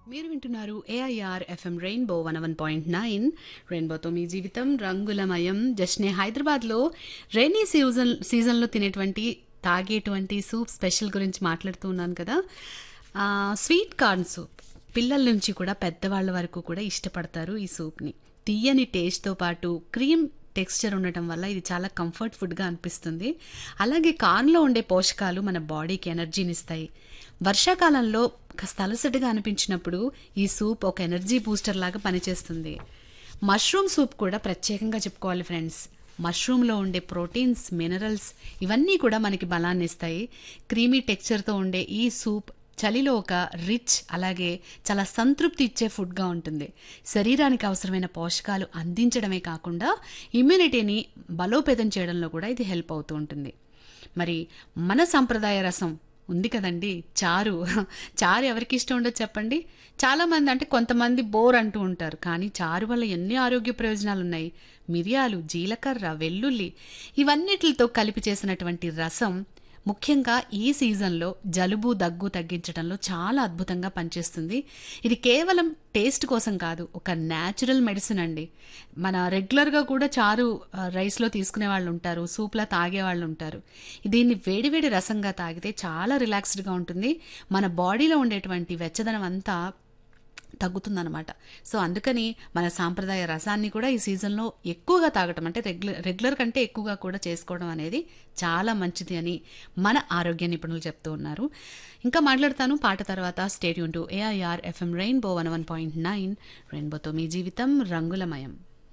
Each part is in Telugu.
మీరు వింటున్నారు AIR FM Rainbow one one point nine రెయిన్బోతో మీ జీవితం రంగులమయం జస్ట్నే హైదరాబాద్లో రైనీ సీజన్ సీజన్లో తినేటువంటి తాగేటువంటి సూప్ స్పెషల్ గురించి మాట్లాడుతూ ఉన్నాను కదా ఆ, స్వీట్ కార్న్ సూప్ పిల్లల నుంచి కూడా పెద్దవాళ్ళ వరకు కూడా ఇష్టపడతారు ఈ సూప్ని తీయని టేస్ట్తో పాటు క్రీమ్ టెక్స్చర్ ఉండటం వల్ల ఇది చాలా కంఫర్ట్ ఫుడ్గా అనిపిస్తుంది అలాగే కార్న్లో ఉండే పోషకాలు మన బాడీకి ఎనర్జీని ఇస్తాయి వర్షాకాలంలో కాస్త అలసటగా అనిపించినప్పుడు ఈ సూప్ ఒక ఎనర్జీ బూస్టర్ లాగా పనిచేస్తుంది మష్రూమ్ సూప్ కూడా ప్రత్యేకంగా చెప్పుకోవాలి ఫ్రెండ్స్ మష్రూమ్లో ఉండే ప్రోటీన్స్ మినరల్స్ ఇవన్నీ కూడా మనకి బలాన్ని ఇస్తాయి క్రీమీ టెక్స్చర్తో ఉండే ఈ సూప్ చలిలో ఒక రిచ్ అలాగే చాలా సంతృప్తి ఇచ్చే ఫుడ్గా ఉంటుంది శరీరానికి అవసరమైన పోషకాలు అందించడమే కాకుండా ఇమ్యూనిటీని బలోపేతం చేయడంలో కూడా ఇది హెల్ప్ అవుతూ ఉంటుంది మరి మన సంప్రదాయ రసం ఉంది కదండి చారు చారు ఎవరికి ఇష్టం ఉండదు చెప్పండి చాలామంది అంటే కొంతమంది బోర్ అంటూ ఉంటారు కానీ చారు వల్ల ఎన్ని ఆరోగ్య ప్రయోజనాలు ఉన్నాయి మిరియాలు జీలకర్ర వెల్లుల్లి ఇవన్నిటితో కలిపి చేసినటువంటి రసం ముఖ్యంగా ఈ సీజన్లో జలుబు దగ్గు తగ్గించడంలో చాలా అద్భుతంగా పనిచేస్తుంది ఇది కేవలం టేస్ట్ కోసం కాదు ఒక న్యాచురల్ మెడిసిన్ అండి మన రెగ్యులర్గా కూడా చారు ఆ, రైస్లో తీసుకునే వాళ్ళు ఉంటారు సూప్లా తాగే వాళ్ళు ఉంటారు దీన్ని వేడివేడి రసంగా తాగితే చాలా రిలాక్స్డ్గా ఉంటుంది మన బాడీలో ఉండేటువంటి వెచ్చదనం అంతా తగ్గుతుందన్నమాట సో అందుకని మన సాంప్రదాయ రసాన్ని కూడా ఈ సీజన్లో ఎక్కువగా తాగటం అంటే రెగ్యులర్ రెగ్యులర్ కంటే ఎక్కువగా కూడా చేసుకోవడం అనేది చాలా మంచిది అని మన ఆరోగ్య నిపుణులు చెప్తూ ఉన్నారు ఇంకా మాట్లాడతాను పాట తర్వాత stadium to AIR FM Rainbow one one point nine రెయిన్బోతో మీ జీవితం రంగులమయం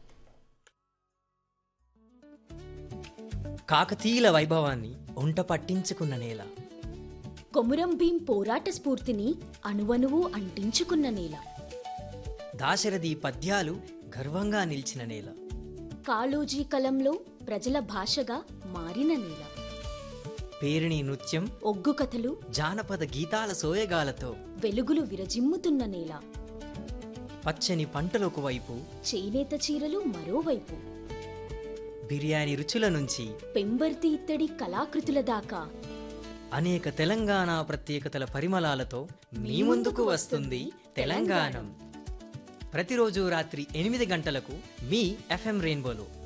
కాకతీయుల వైభవాన్ని ఒంట పట్టించుకున్న నేల కొమురం భీం పోరాట స్ఫూర్తిని అణువణువు అంటించుకున్న నేల దాశరథి పద్యాలు గర్వంగా నిలిచిన నేల కాళోజీ కలంలో ప్రజల భాషగా మారిన నేల పేరిణి నృత్యం ఒగ్గు కథలు జానపద గీతాల సోయగాలతో వెలుగులు విరజిమ్ముతున్న నేల పచ్చని పంటలకు వైపు చేనేత చీరలు మరోవైపు బిర్యానీ రుచుల నుంచి పెంబర్తి ఇత్తడి కళాకృతుల దాకా అనేక తెలంగాణ ప్రత్యేకతల పరిమళాలతో మీ ముందుకు వస్తుంది తెలంగాణం ప్రతిరోజు రాత్రి ఎనిమిది గంటలకు మీ ఎఫ్ఎం రెయిన్బోలో